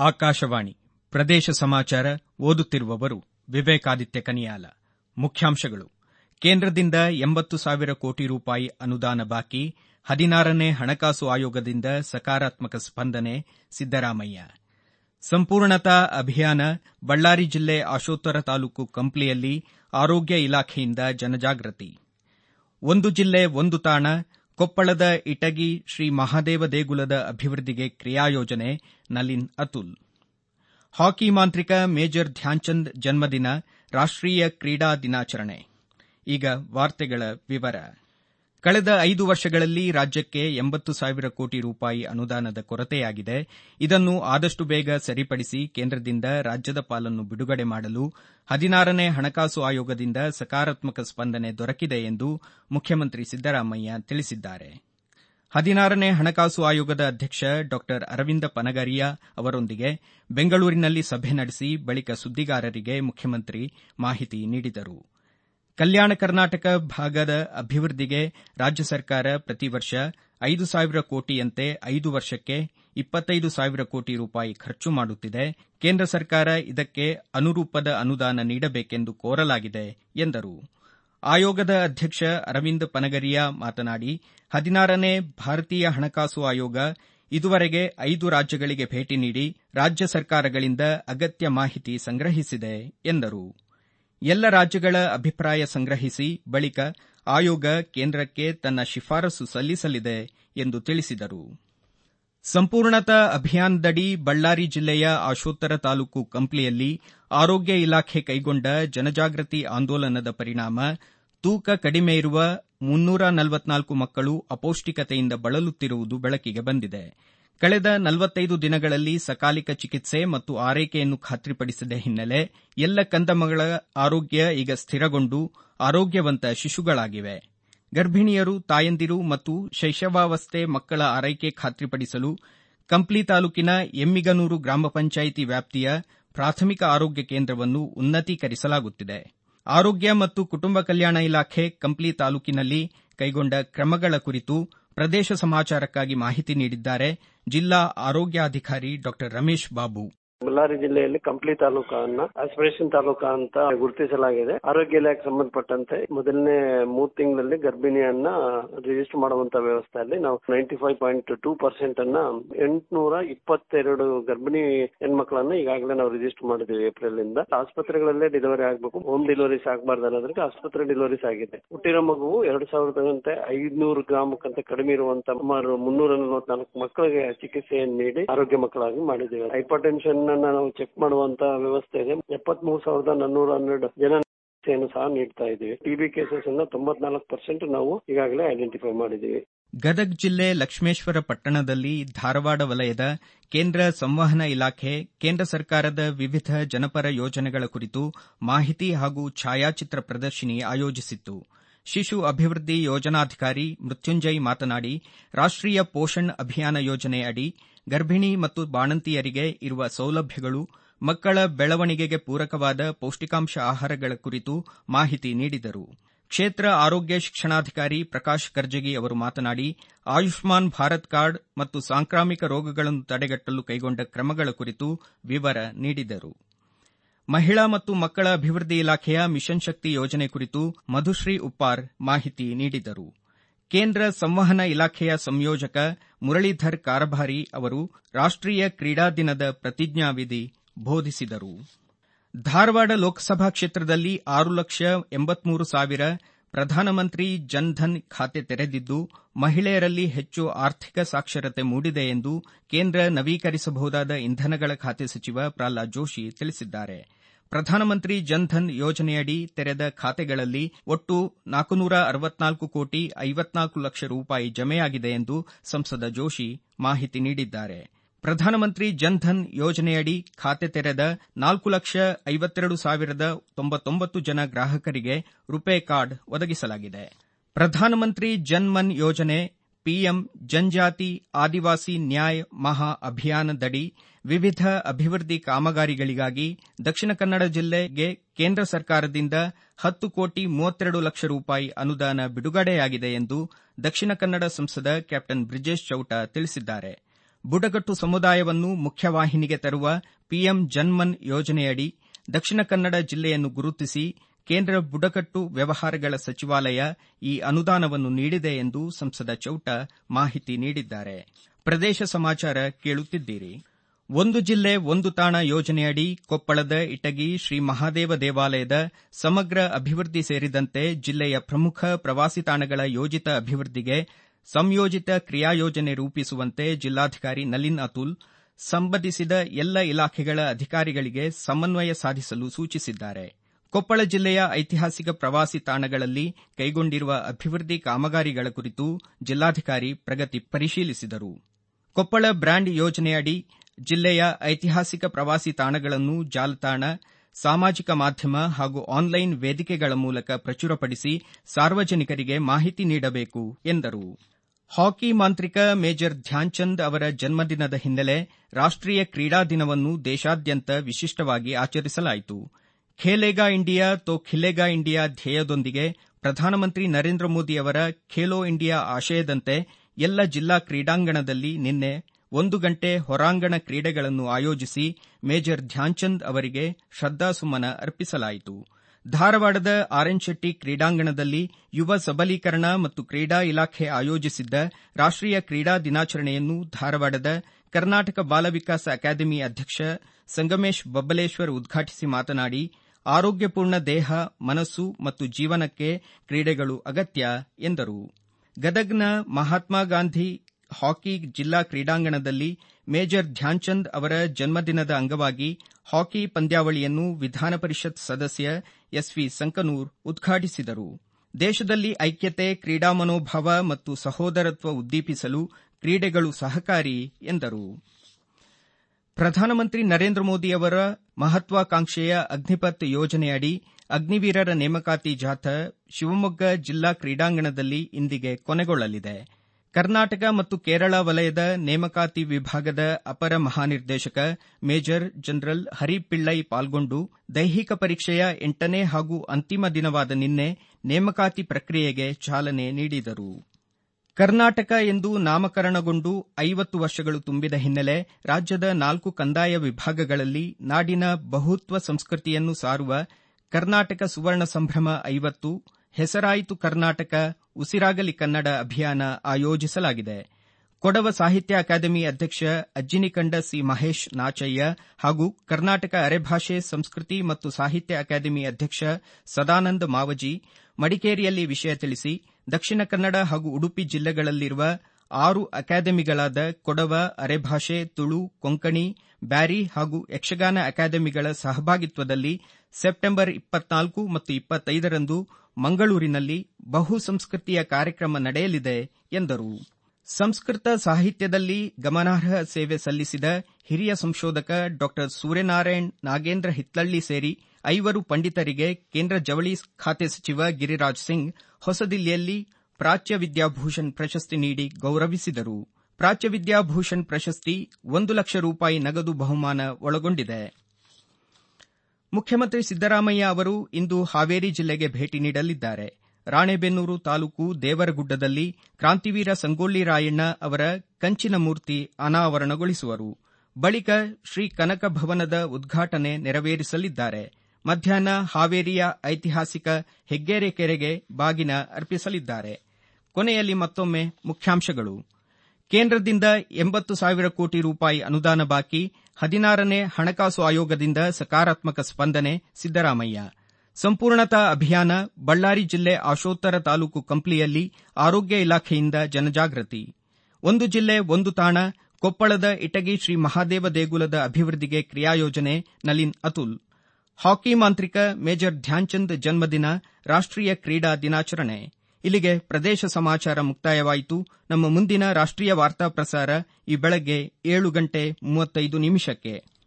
ಆಕಾಶವಾಣಿ ಪ್ರದೇಶ ಸಮಾಚಾರ ಓದುತ್ತಿರುವವರು ವಿವೇಕಾದಿತ್ಯ ಕನಿಯಾಲ ಮುಖ್ಯಾಂಶಗಳು ಕೇಂದ್ರದಿಂದ ಎಂಬತ್ತು ಸಾವಿರ ಕೋಟಿ ರೂಪಾಯಿ ಅನುದಾನ ಬಾಕಿ ಹದಿನಾರನೇ ಹಣಕಾಸು ಆಯೋಗದಿಂದ ಸಕಾರಾತ್ಮಕ ಸ್ಪಂದನೆ ಸಿದ್ದರಾಮಯ್ಯ ಸಂಪೂರ್ಣತಾ ಅಭಿಯಾನ ಬಳ್ಳಾರಿ ಜಿಲ್ಲೆ ಆಶೋತ್ತರ ತಾಲೂಕು ಕಂಪ್ಲಿಯಲ್ಲಿ ಆರೋಗ್ಯ ಇಲಾಖೆಯಿಂದ ಜನಜಾಗೃತಿ ಒಂದು ಜಿಲ್ಲೆ ಒಂದು ತಾಣ ಕೊಪ್ಪಳದ ಇಟಗಿ ಶ್ರೀ ಮಹಾದೇವ ದೇಗುಲದ ಅಭಿವೃದ್ಧಿಗೆ ಕ್ರಿಯಾಯೋಜನೆ ನಲಿನ್ ಅತುಲ್ ಹಾಕಿ ಮಾಂತ್ರಿಕ ಮೇಜರ್ ಧ್ಯಾನ್ಚಂದ್ ಜನ್ಮದಿನ ರಾಷ್ಟೀಯ ಕ್ರೀಡಾ ದಿನಾಚರಣೆ ಈಗ ವಾರ್ತೆಗಳ ವಿವರ ಕಳೆದ ಐದು ವರ್ಷಗಳಲ್ಲಿ ರಾಜ್ಯಕ್ಕೆ ಎಂಬತ್ತು ಸಾವಿರ ಕೋಟಿ ರೂಪಾಯಿ ಅನುದಾನದ ಕೊರತೆಯಾಗಿದೆ ಇದನ್ನು ಆದಷ್ಟು ಬೇಗ ಸರಿಪಡಿಸಿ ಕೇಂದ್ರದಿಂದ ರಾಜ್ಯದ ಪಾಲನ್ನು ಬಿಡುಗಡೆ ಮಾಡಲು ಹದಿನಾರನೇ ಹಣಕಾಸು ಆಯೋಗದಿಂದ ಸಕಾರಾತ್ಮಕ ಸ್ಪಂದನೆ ದೊರಕಿದೆ ಎಂದು ಮುಖ್ಯಮಂತ್ರಿ ಸಿದ್ದರಾಮಯ್ಯ ತಿಳಿಸಿದ್ದಾರೆ ಹದಿನಾರನೇ ಹಣಕಾಸು ಆಯೋಗದ ಅಧ್ಯಕ್ಷ ಡಾ ಅರವಿಂದ ಪನಗರಿಯ ಅವರೊಂದಿಗೆ ಬೆಂಗಳೂರಿನಲ್ಲಿ ಸಭೆ ನಡೆಸಿ ಬಳಿಕ ಸುದ್ದಿಗಾರರಿಗೆ ಮುಖ್ಯಮಂತ್ರಿ ಮಾಹಿತಿ ನೀಡಿದರು ಕಲ್ಯಾಣ ಕರ್ನಾಟಕ ಭಾಗದ ಅಭಿವೃದ್ಧಿಗೆ ರಾಜ್ಯ ಸರ್ಕಾರ ಪ್ರತಿ ವರ್ಷ ಐದು ಸಾವಿರ ಕೋಟಿಯಂತೆ ಐದು ವರ್ಷಕ್ಕೆ ಇಪ್ಪತ್ತೈದು ಸಾವಿರ ಕೋಟಿ ರೂಪಾಯಿ ಖರ್ಚು ಮಾಡುತ್ತಿದೆ ಕೇಂದ್ರ ಸರ್ಕಾರ ಇದಕ್ಕೆ ಅನುರೂಪದ ಅನುದಾನ ನೀಡಬೇಕೆಂದು ಕೋರಲಾಗಿದೆ ಎಂದರು ಆಯೋಗದ ಅಧ್ಯಕ್ಷ ಅರವಿಂದ್ ಪನಗರಿಯ ಮಾತನಾಡಿ ಹದಿನಾರನೇ ಭಾರತೀಯ ಹಣಕಾಸು ಆಯೋಗ ಇದುವರೆಗೆ ಐದು ರಾಜ್ಯಗಳಿಗೆ ಭೇಟಿ ನೀಡಿ ರಾಜ್ಯ ಸರ್ಕಾರಗಳಿಂದ ಅಗತ್ಯ ಮಾಹಿತಿ ಸಂಗ್ರಹಿಸಿದೆ ಎಂದರು ಎಲ್ಲ ರಾಜ್ಯಗಳ ಅಭಿಪ್ರಾಯ ಸಂಗ್ರಹಿಸಿ ಬಳಿಕ ಆಯೋಗ ಕೇಂದ್ರಕ್ಕೆ ತನ್ನ ಶಿಫಾರಸು ಸಲ್ಲಿಸಲಿದೆ ಎಂದು ತಿಳಿಸಿದರು ಸಂಪೂರ್ಣತಾ ಅಭಿಯಾನದಡಿ ಬಳ್ಳಾರಿ ಜಿಲ್ಲೆಯ ಆಶೋತ್ತರ ತಾಲೂಕು ಕಂಪ್ಲಿಯಲ್ಲಿ ಆರೋಗ್ಯ ಇಲಾಖೆ ಕೈಗೊಂಡ ಜನಜಾಗೃತಿ ಆಂದೋಲನದ ಪರಿಣಾಮ ತೂಕ ಕಡಿಮೆ ಇರುವ ಮುನ್ನೂರ ನಲವತ್ನಾಲ್ಕು ಮಕ್ಕಳು ಅಪೌಷ್ಟಿಕತೆಯಿಂದ ಬಳಲುತ್ತಿರುವುದು ಬೆಳಕಿಗೆ ಬಂದಿದೆ ಕಳೆದ ನಲವತ್ತೈದು ದಿನಗಳಲ್ಲಿ ಸಕಾಲಿಕ ಚಿಕಿತ್ಸೆ ಮತ್ತು ಆರೈಕೆಯನ್ನು ಖಾತ್ರಿಪಡಿಸಿದ ಹಿನ್ನೆಲೆ ಎಲ್ಲ ಕಂದಮ್ಮಗಳ ಆರೋಗ್ಯ ಈಗ ಸ್ಥಿರಗೊಂಡು ಆರೋಗ್ಯವಂತ ಶಿಶುಗಳಾಗಿವೆ ಗರ್ಭಿಣಿಯರು ತಾಯಂದಿರು ಮತ್ತು ಶೈಶವಾವಸ್ಥೆ ಮಕ್ಕಳ ಆರೈಕೆ ಖಾತ್ರಿಪಡಿಸಲು ಕಂಪ್ಲಿ ತಾಲೂಕಿನ ಎಮ್ಮಿಗನೂರು ಗ್ರಾಮ ಪಂಚಾಯಿತಿ ವ್ಯಾಪ್ತಿಯ ಪ್ರಾಥಮಿಕ ಆರೋಗ್ಯ ಕೇಂದ್ರವನ್ನು ಉನ್ನತೀಕರಿಸಲಾಗುತ್ತಿದೆ ಆರೋಗ್ಯ ಮತ್ತು ಕುಟುಂಬ ಕಲ್ಯಾಣ ಇಲಾಖೆ ಕಂಪ್ಲಿ ತಾಲೂಕಿನಲ್ಲಿ ಕೈಗೊಂಡ ಕ್ರಮಗಳ ಕುರಿತು ಪ್ರದೇಶ ಸಮಾಚಾರಕ್ಕಾಗಿ ಮಾಹಿತಿ ನೀಡಿದ್ದಾರೆ ಜಿಲ್ಲಾ ಆರೋಗ್ಯಾಧಿಕಾರಿ ಡಾ ರಮೇಶ್ ಬಾಬು ಬಳ್ಳಾರಿ ಜಿಲ್ಲೆಯಲ್ಲಿ ಕಂಪ್ಲಿ ತಾಲೂಕನ್ನ ಆಸ್ಪಿರೇಷನ್ ತಾಲೂಕ ಅಂತ ಗುರುತಿಸಲಾಗಿದೆ ಆರೋಗ್ಯ ಇಲಾಖೆ ಸಂಬಂಧಪಟ್ಟಂತೆ ಮೊದಲನೇ ಮೂರ್ ತಿಂಗಳಲ್ಲಿ ಗರ್ಭಿಣಿಯನ್ನ ರಿಜಿಸ್ಟರ್ ಮಾಡುವಂತ ವ್ಯವಸ್ಥೆಯಲ್ಲಿ ನಾವು ninety five point two percent ಅನ್ನ ಎಂಟುನೂರ ಇಪ್ಪತ್ತೆರಡು ಗರ್ಭಿಣಿ ಹೆಣ್ಮಕ್ಳನ್ನ ಈಗಾಗಲೇ ನಾವು ರಿಜಿಸ್ಟರ್ ಮಾಡಿದೀವಿ ಏಪ್ರಿಲ್ ಇಂದ ಆಸ್ಪತ್ರೆಗಳಲ್ಲೇ ಡೆಲಿವರಿ ಆಗಬೇಕು ಹೋಮ್ ಡೆಲಿವರೀಸ್ ಆಗಬಾರ್ದು ಅನ್ನೋದಕ್ಕೆ ಆಸ್ಪತ್ರೆ ಡೆಲಿವರೀಸ್ ಆಗಿದೆ ಹುಟ್ಟಿರೋ ಮಗುವು ಎರಡು ಸಾವಿರದ ಐದ್ನೂರು ಗ್ರಾಮಕ್ಕಂತ ಕಡಿಮೆ ಇರುವಂತ ಸುಮಾರು ಮುನ್ನೂರ ನಲವತ್ನಾಲ್ಕು ಮಕ್ಕಳಿಗೆ ಚಿಕಿತ್ಸೆಯನ್ನು ನೀಡಿ ಆರೋಗ್ಯ ಮಕ್ಕಳಾಗಿ ಮಾಡಿದ್ದೇವೆ ಹೈಪರ್ ಟೆನ್ಷನ್ ನಾವು ಚೆಕ್ ಮಾಡುವಂತ ವ್ಯವಸ್ಥೆ ಇದೆ ಎಪ್ಪತ್ತ್ ಮೂರು ಸಾವಿರದ ನಾನ್ನೂರ ಹನ್ನೆರಡು ಜನ ಚಿಕಿತ್ಸೆಯನ್ನು ಸಹ ನೀಡ್ತಾ ಇದ್ದೀವಿ ಟಿಬಿ ಕೇಸಸ್ ಅನ್ನ ತೊಂಬತ್ನಾಲ್ಕು ಪರ್ಸೆಂಟ್ ನಾವು ಈಗಾಗಲೇ ಐಡೆಂಟಿಫೈ ಮಾಡಿದ್ದೀವಿ ಗದಗ ಜಿಲ್ಲೆ ಲಕ್ಷ್ಮೇಶ್ವರ ಪಟ್ಟಣದಲ್ಲಿ ಧಾರವಾಡ ವಲಯದ ಕೇಂದ್ರ ಸಂವಹನ ಇಲಾಖೆ ಕೇಂದ್ರ ಸರ್ಕಾರದ ವಿವಿಧ ಜನಪರ ಯೋಜನೆಗಳ ಕುರಿತು ಮಾಹಿತಿ ಹಾಗೂ ಛಾಯಾಚಿತ್ರ ಪ್ರದರ್ಶಿನಿ ಆಯೋಜಿಸಿತ್ತು ಶಿಶು ಅಭಿವೃದ್ಧಿ ಯೋಜನಾಧಿಕಾರಿ ಮೃತ್ಯುಂಜಯ್ ಮಾತನಾಡಿ ರಾಷ್ಟೀಯ ಪೋಷಣ್ ಅಭಿಯಾನ ಯೋಜನೆ ಅಡಿ ಗರ್ಭಿಣಿ ಮತ್ತು ಬಾಣಂತಿಯರಿಗೆ ಇರುವ ಸೌಲಭ್ಯಗಳು ಮಕ್ಕಳ ಬೆಳವಣಿಗೆಗೆ ಪೂರಕವಾದ ಪೌಷ್ಟಿಕಾಂಶ ಆಹಾರಗಳ ಕುರಿತು ಮಾಹಿತಿ ನೀಡಿದರು ಕ್ಷೇತ್ರ ಆರೋಗ್ಯ ಶಿಕ್ಷಣಾಧಿಕಾರಿ ಪ್ರಕಾಶ್ ಕರ್ಜಗಿ ಅವರು ಮಾತನಾಡಿ ಆಯುಷ್ಮಾನ್ ಭಾರತ್ ಕಾರ್ಡ್ ಮತ್ತು ಸಾಂಕ್ರಾಮಿಕ ರೋಗಗಳನ್ನು ತಡೆಗಟ್ಟಲು ಕೈಗೊಂಡ ಕ್ರಮಗಳ ಕುರಿತು ವಿವರ ನೀಡಿದರು ಮಹಿಳಾ ಮತ್ತು ಮಕ್ಕಳ ಅಭಿವೃದ್ಧಿ ಇಲಾಖೆಯ ಮಿಷನ್ ಶಕ್ತಿ ಯೋಜನೆ ಕುರಿತು ಮಧುಶ್ರೀ ಉಪ್ಪಾರ್ ಮಾಹಿತಿ ನೀಡಿದರು ಕೇಂದ್ರ ಸಂವಹನ ಇಲಾಖೆಯ ಸಂಯೋಜಕ ಮುರಳೀಧರ್ ಕಾರಭಾರಿ ಅವರು ರಾಷ್ಟೀಯ ಕ್ರೀಡಾ ದಿನದ ಪ್ರತಿಜ್ಞಾವಿಧಿ ಬೋಧಿಸಿದರು ಧಾರವಾಡ ಲೋಕಸಭಾ ಕ್ಷೇತ್ರದಲ್ಲಿ ಆರು ಲಕ್ಷ ಎಂಬತ್ಮೂರು ಸಾವಿರ ಪ್ರಧಾನಮಂತ್ರಿ ಜನ್ ಧನ್ ಖಾತೆ ತೆರೆದಿದ್ದು ಮಹಿಳೆಯರಲ್ಲಿ ಹೆಚ್ಚು ಆರ್ಥಿಕ ಸಾಕ್ಷರತೆ ಮೂಡಿದೆ ಎಂದು ಕೇಂದ್ರ ನವೀಕರಿಸಬಹುದಾದ ಇಂಧನಗಳ ಖಾತೆ ಸಚಿವ ಪ್ರಹ್ಲಾದ್ ಜೋಶಿ ತಿಳಿಸಿದ್ದಾರೆ ಪ್ರಧಾನಮಂತ್ರಿ ಜನ್ ಧನ್ ಯೋಜನೆಯಡಿ ತೆರೆದ ಖಾತೆಗಳಲ್ಲಿ ಒಟ್ಟು ನಾಲ್ಕುನೂರ ಅರವತ್ನಾಲ್ಕು ಕೋಟಿ ಐವತ್ನಾಲ್ಕು ಲಕ್ಷ ರೂಪಾಯಿ ಜಮೆಯಾಗಿದೆ ಎಂದು ಸಂಸದ ಜೋಶಿ ಮಾಹಿತಿ ನೀಡಿದ್ದಾರೆ ಪ್ರಧಾನಮಂತ್ರಿ ಜನ್ ಧನ್ ಯೋಜನೆಯಡಿ ಖಾತೆ ತೆರೆದ ನಾಲ್ಕು ಲಕ್ಷ ಐವತ್ತೆರಡು ಸಾವಿರದ ತೊಂಬತ್ತೊಂಬತ್ತು ಜನ ಗ್ರಾಹಕರಿಗೆ ರುಪೆ ಕಾರ್ಡ್ ಒದಗಿಸಲಾಗಿದೆ ಪ್ರಧಾನಮಂತ್ರಿ ಜನ್ ಮನ್ ಯೋಜನೆ ಪಿಎಂ ಜನಜಾತಿ ಆದಿವಾಸಿ ನ್ಯಾಯ್ ಮಹಾ ಅಭಿಯಾನದಡಿ ವಿವಿಧ ಅಭಿವೃದ್ಧಿ ಕಾಮಗಾರಿಗಳಿಗಾಗಿ ದಕ್ಷಿಣ ಕನ್ನಡ ಜಿಲ್ಲೆಗೆ ಕೇಂದ್ರ ಸರ್ಕಾರದಿಂದ ಹತ್ತು ಕೋಟಿ ಮೂವತ್ತೆರಡು ಲಕ್ಷ ರೂಪಾಯಿ ಅನುದಾನ ಬಿಡುಗಡೆಯಾಗಿದೆ ಎಂದು ದಕ್ಷಿಣ ಕನ್ನಡ ಸಂಸದ ಕ್ಯಾಪ್ಟನ್ ಬ್ರಿಜೇಶ್ ಚೌಟ ತಿಳಿಸಿದ್ದಾರೆ ಬುಡಕಟ್ಟು ಸಮುದಾಯವನ್ನು ಮುಖ್ಯವಾಹಿನಿಗೆ ತರುವ ಪಿಎಂ ಜನ್ಮನ್ ಯೋಜನೆಯಡಿ ದಕ್ಷಿಣ ಕನ್ನಡ ಜಿಲ್ಲೆಯನ್ನು ಗುರುತಿಸಿ ಕೇಂದ್ರ ಬುಡಕಟ್ಟು ವ್ಯವಹಾರಗಳ ಸಚಿವಾಲಯ ಈ ಅನುದಾನವನ್ನು ನೀಡಿದೆ ಎಂದು ಸಂಸದ ಚೌಟ ಮಾಹಿತಿ ನೀಡಿದ್ದಾರೆ ಪ್ರದೇಶ ಸಮಾಚಾರ ಕೇಳುತ್ತಿದ್ದೀರಿ ಒಂದು ಜಿಲ್ಲೆ ಒಂದು ತಾಣ ಯೋಜನೆಯಡಿ ಕೊಪ್ಪಳದ ಇಟಗಿ ಶ್ರೀ ಮಹಾದೇವ ದೇವಾಲಯದ ಸಮಗ್ರ ಅಭಿವೃದ್ಧಿ ಸೇರಿದಂತೆ ಜಿಲ್ಲೆಯ ಪ್ರಮುಖ ಪ್ರವಾಸಿ ತಾಣಗಳ ಯೋಜಿತ ಅಭಿವೃದ್ಧಿಗೆ ಸಂಯೋಜಿತ ಕ್ರಿಯಾಯೋಜನೆ ರೂಪಿಸುವಂತೆ ಜಿಲ್ಲಾಧಿಕಾರಿ ನಲಿನ್ ಅತುಲ್ ಸಂಬಂಧಿಸಿದ ಎಲ್ಲ ಇಲಾಖೆಗಳ ಅಧಿಕಾರಿಗಳಿಗೆ ಸಮನ್ವಯ ಸಾಧಿಸಲು ಸೂಚಿಸಿದ್ದಾರೆ ಕೊಪ್ಪಳ ಜಿಲ್ಲೆಯ ಐತಿಹಾಸಿಕ ಪ್ರವಾಸಿ ತಾಣಗಳಲ್ಲಿ ಕೈಗೊಂಡಿರುವ ಅಭಿವೃದ್ಧಿ ಕಾಮಗಾರಿಗಳ ಕುರಿತು ಜಿಲ್ಲಾಧಿಕಾರಿ ಪ್ರಗತಿ ಪರಿಶೀಲಿಸಿದರು ಕೊಪ್ಪಳ ಬ್ರ್ಯಾಂಡ್ ಯೋಜನೆಯಡಿ ಜಿಲ್ಲೆಯ ಐತಿಹಾಸಿಕ ಪ್ರವಾಸಿ ತಾಣಗಳನ್ನು ಜಾಲತಾಣ ಸಾಮಾಜಿಕ ಮಾಧ್ಯಮ ಹಾಗೂ ಆನ್ಲೈನ್ ವೇದಿಕೆಗಳ ಮೂಲಕ ಪ್ರಚುರಪಡಿಸಿ ಸಾರ್ವಜನಿಕರಿಗೆ ಮಾಹಿತಿ ನೀಡಬೇಕು ಎಂದರು ಹಾಕಿ ಮಾಂತ್ರಿಕ ಮೇಜರ್ ಧ್ಯಾನ್ಚಂದ್ ಅವರ ಜನ್ಮದಿನದ ಹಿನ್ನೆಲೆ ರಾಷ್ಟೀಯ ಕ್ರೀಡಾ ದಿನವನ್ನು ದೇಶಾದ್ಯಂತ ವಿಶಿಷ್ಟವಾಗಿ ಆಚರಿಸಲಾಯಿತು ಖೇಲೆಗಾ ಇಂಡಿಯಾ ತೋ ಖಿಲೆಗಾ ಇಂಡಿಯಾ ಧ್ಯೇಯದೊಂದಿಗೆ ಪ್ರಧಾನಮಂತ್ರಿ ನರೇಂದ್ರ ಮೋದಿ ಅವರ ಖೇಲೋ ಇಂಡಿಯಾ ಆಶಯದಂತೆ ಎಲ್ಲ ಜಿಲ್ಲಾ ಕ್ರೀಡಾಂಗಣದಲ್ಲಿ ನಿನ್ನೆ ಒಂದು ಗಂಟೆ ಹೊರಾಂಗಣ ಕ್ರೀಡೆಗಳನ್ನು ಆಯೋಜಿಸಿ ಮೇಜರ್ ಧ್ಯಾನ್ಚಂದ್ ಅವರಿಗೆ ಶ್ರದ್ದಾಸುಮನ ಅರ್ಪಿಸಲಾಯಿತು ಧಾರವಾಡದ ಆರ್ಎನ್ ಶೆಟ್ಟಿ ಕ್ರೀಡಾಂಗಣದಲ್ಲಿ ಯುವ ಸಬಲೀಕರಣ ಮತ್ತು ಕ್ರೀಡಾ ಇಲಾಖೆ ಆಯೋಜಿಸಿದ್ದ ರಾಷ್ಟೀಯ ಕ್ರೀಡಾ ದಿನಾಚರಣೆಯನ್ನು ಧಾರವಾಡದ ಕರ್ನಾಟಕ ಬಾಲ ವಿಕಾಸ ಅಕಾಡೆಮಿ ಅಧ್ಯಕ್ಷ ಸಂಗಮೇಶ್ ಬಬ್ಬಲೇಶ್ವರ್ ಉದ್ಘಾಟಿಸಿ ಮಾತನಾಡಿ ಆರೋಗ್ಯಪೂರ್ಣ ದೇಹ ಮನಸ್ಸು ಮತ್ತು ಜೀವನಕ್ಕೆ ಕ್ರೀಡೆಗಳು ಅಗತ್ಯ ಎಂದರು ಗದಗ್ನ ಮಹಾತ್ಮ ಗಾಂಧಿ ಹಾಕಿ ಜಿಲ್ಲಾ ಕ್ರೀಡಾಂಗಣದಲ್ಲಿ ಮೇಜರ್ ಧ್ಯಾನ್ಚಂದ್ ಅವರ ಜನ್ಮದಿನದ ಅಂಗವಾಗಿ ಹಾಕಿ ಪಂದ್ಯಾವಳಿಯನ್ನು ವಿಧಾನ ಪರಿಷತ್ ಸದಸ್ಯ ಎಸ್ವಿ ಸಂಕನೂರ್ ಉದ್ಘಾಟಿಸಿದರು ದೇಶದಲ್ಲಿ ಐಕ್ಯತೆ ಕ್ರೀಡಾ ಮನೋಭಾವ ಮತ್ತು ಸಹೋದರತ್ವ ಉದ್ದೀಪಿಸಲು ಕ್ರೀಡೆಗಳು ಸಹಕಾರಿ ಎಂದರು ಪ್ರಧಾನಮಂತ್ರಿ ನರೇಂದ್ರ ಮೋದಿ ಅವರ ಮಹತ್ವಾಕಾಂಕ್ಷೆಯ ಅಗ್ನಿಪಥ್ ಯೋಜನೆಯಡಿ ಅಗ್ನಿವೀರರ ನೇಮಕಾತಿ ಜಾಥಾ ಶಿವಮೊಗ್ಗ ಜಿಲ್ಲಾ ಕ್ರೀಡಾಂಗಣದಲ್ಲಿ ಇಂದಿಗೆ ಕೊನೆಗೊಳ್ಳಲಿದೆ ಕರ್ನಾಟಕ ಮತ್ತು ಕೇರಳ ವಲಯದ ನೇಮಕಾತಿ ವಿಭಾಗದ ಅಪರ ಮಹಾನಿರ್ದೇಶಕ ಮೇಜರ್ ಜನರಲ್ ಹರಿಪಿಳ್ಳೈ ಪಾಲ್ಗೊಂಡು ದೈಹಿಕ ಪರೀಕ್ಷೆಯ ಎಂಟನೇ ಹಾಗೂ ಅಂತಿಮ ದಿನವಾದ ನಿನ್ನೆ ನೇಮಕಾತಿ ಪ್ರಕ್ರಿಯೆಗೆ ಚಾಲನೆ ನೀಡಿದರು ಕರ್ನಾಟಕ ಎಂದು ನಾಮಕರಣಗೊಂಡು ಐವತ್ತು ವರ್ಷಗಳು ತುಂಬಿದ ಹಿನ್ನೆಲೆ ರಾಜ್ಯದ ನಾಲ್ಕು ಕಂದಾಯ ವಿಭಾಗಗಳಲ್ಲಿ ನಾಡಿನ ಬಹುತ್ವ ಸಂಸ್ಕೃತಿಯನ್ನು ಸಾರುವ ಕರ್ನಾಟಕ ಸುವರ್ಣ ಸಂಭ್ರಮ ಐವತ್ತು ಹೆಸರಾಯಿತು ಕರ್ನಾಟಕ ಉಸಿರಾಗಲಿ ಕನ್ನಡ ಅಭಿಯಾನ ಆಯೋಜಿಸಲಾಗಿದೆ ಕೊಡವ ಸಾಹಿತ್ಯ ಅಕಾಡೆಮಿ ಅಧ್ಯಕ್ಷ ಅಜ್ಜಿನಿಕಂಡ ಸಿ ಮಹೇಶ್ ನಾಚಯ್ಯ ಹಾಗೂ ಕರ್ನಾಟಕ ಅರೆಭಾಷೆ ಸಂಸ್ಕೃತಿ ಮತ್ತು ಸಾಹಿತ್ಯ ಅಕಾಡೆಮಿ ಅಧ್ಯಕ್ಷ ಸದಾನಂದ ಮಾವಜಿ ಮಡಿಕೇರಿಯಲ್ಲಿ ವಿಷಯ ತಿಳಿಸಿ ದಕ್ಷಿಣ ಕನ್ನಡ ಹಾಗೂ ಉಡುಪಿ ಜಿಲ್ಲೆಗಳಲ್ಲಿರುವ ಆರು ಅಕಾಡೆಮಿಗಳಾದ ಕೊಡವ ಅರೆಭಾಷೆ ತುಳು ಕೊಂಕಣಿ ಬ್ಯಾರಿ ಹಾಗೂ ಯಕ್ಷಗಾನ ಅಕಾಡೆಮಿಗಳ ಸಹಭಾಗಿತ್ವದಲ್ಲಿ ಸೆಪ್ಟೆಂಬರ್ ಇಪ್ಪತ್ನಾಲ್ಕು ಮತ್ತು ಇಪ್ಪತ್ತೈದರಂದು ಮಂಗಳೂರಿನಲ್ಲಿ ಬಹು ಸಂಸ್ಕೃತಿಯ ಕಾರ್ಯಕ್ರಮ ನಡೆಯಲಿದೆ ಎಂದರು ಸಂಸ್ಕೃತ ಸಾಹಿತ್ಯದಲ್ಲಿ ಗಮನಾರ್ಹ ಸೇವೆ ಸಲ್ಲಿಸಿದ ಹಿರಿಯ ಸಂಶೋಧಕ ಡಾ ಸೂರ್ಯನಾರಾಯಣ್ ನಾಗೇಂದ್ರ ಹಿತ್ಲಳ್ಳಿ ಸೇರಿ ಐವರು ಪಂಡಿತರಿಗೆ ಕೇಂದ್ರ ಜವಳಿ ಖಾತೆ ಸಚಿವ ಗಿರಿರಾಜ್ ಸಿಂಗ್ ಹೊಸದಿಲ್ಲಿಯಲ್ಲಿ ಪ್ರಾಚ್ಯ ವಿದ್ಯಾಭೂಷಣ್ ಪ್ರಶಸ್ತಿ ನೀಡಿ ಗೌರವಿಸಿದರು ಪ್ರಾಚ್ಯ ವಿದ್ಯಾಭೂಷಣ್ ಪ್ರಶಸ್ತಿ ಒಂದು ಲಕ್ಷ ರೂಪಾಯಿ ನಗದು ಬಹುಮಾನ ಒಳಗೊಂಡಿದೆ ಮುಖ್ಯಮಂತ್ರಿ ಸಿದ್ದರಾಮಯ್ಯ ಅವರು ಇಂದು ಹಾವೇರಿ ಜಿಲ್ಲೆಗೆ ಭೇಟಿ ನೀಡಲಿದ್ದಾರೆ ರಾಣೆಬೆನ್ನೂರು ತಾಲೂಕು ದೇವರಗುಡ್ಡದಲ್ಲಿ ಕ್ರಾಂತಿವೀರ ಸಂಗೊಳ್ಳಿ ರಾಯಣ್ಣ ಅವರ ಕಂಚಿನ ಮೂರ್ತಿ ಅನಾವರಣಗೊಳಿಸುವರು ಬಳಿಕ ಶ್ರೀ ಕನಕ ಭವನದ ಉದ್ಘಾಟನೆ ನೆರವೇರಿಸಲಿದ್ದಾರೆ ಮಧ್ಯಾಹ್ನ ಹಾವೇರಿಯ ಐತಿಹಾಸಿಕ ಹೆಗ್ಗೇರಿ ಕೆರೆಗೆ ಬಾಗಿನ ಅರ್ಪಿಸಲಿದ್ದಾರೆ ಕೊನೆಯಲ್ಲಿ ಮತ್ತೊಮ್ಮೆ ಮುಖ್ಯಾಂಶಗಳು ಕೇಂದ್ರದಿಂದ ಎಂಬತ್ತು ಸಾವಿರ ಕೋಟಿ ರೂಪಾಯಿ ಅನುದಾನ ಬಾಕಿ ಹದಿನಾರನೇ ಹಣಕಾಸು ಆಯೋಗದಿಂದ ಸಕಾರಾತ್ಮಕ ಸ್ಪಂದನೆ ಸಿದ್ದರಾಮಯ್ಯ ಸಂಪೂರ್ಣತಾ ಅಭಿಯಾನ ಬಳ್ಳಾರಿ ಜಿಲ್ಲೆ ಆಶೋತ್ತರ ತಾಲೂಕು ಕಂಪ್ಲಿಯಲ್ಲಿ ಆರೋಗ್ಯ ಇಲಾಖೆಯಿಂದ ಜನಜಾಗೃತಿ ಒಂದು ಜಿಲ್ಲೆ ಒಂದು ತಾಣ ಕೊಪ್ಪಳದ ಇಟಗಿ ಶ್ರೀ ಮಹಾದೇವ ದೇಗುಲದ ಅಭಿವೃದ್ಧಿಗೆ ಕ್ರಿಯಾಯೋಜನೆ ನಲಿನ್ ಅತುಲ್ ಹಾಕಿ ಮಾಂತ್ರಿಕ ಮೇಜರ್ ಧ್ಯಾನ್ಚಂದ್ ಜನ್ಮದಿನ ರಾಷ್ಟೀಯ ಕ್ರೀಡಾ ದಿನಾಚರಣೆ ಇಲ್ಲಿಗೆ ಪ್ರದೇಶ ಸಮಾಚಾರ ಮುಕ್ತಾಯವಾಯಿತು ನಮ್ಮ ಮುಂದಿನ ರಾಷ್ಟೀಯ ವಾರ್ತಾ ಪ್ರಸಾರ ಈ ಬೆಳಗ್ಗೆ ಏಳು ಗಂಟೆ ಮೂವತ್ತೈದು ನಿಮಿಷಕ್ಕೆ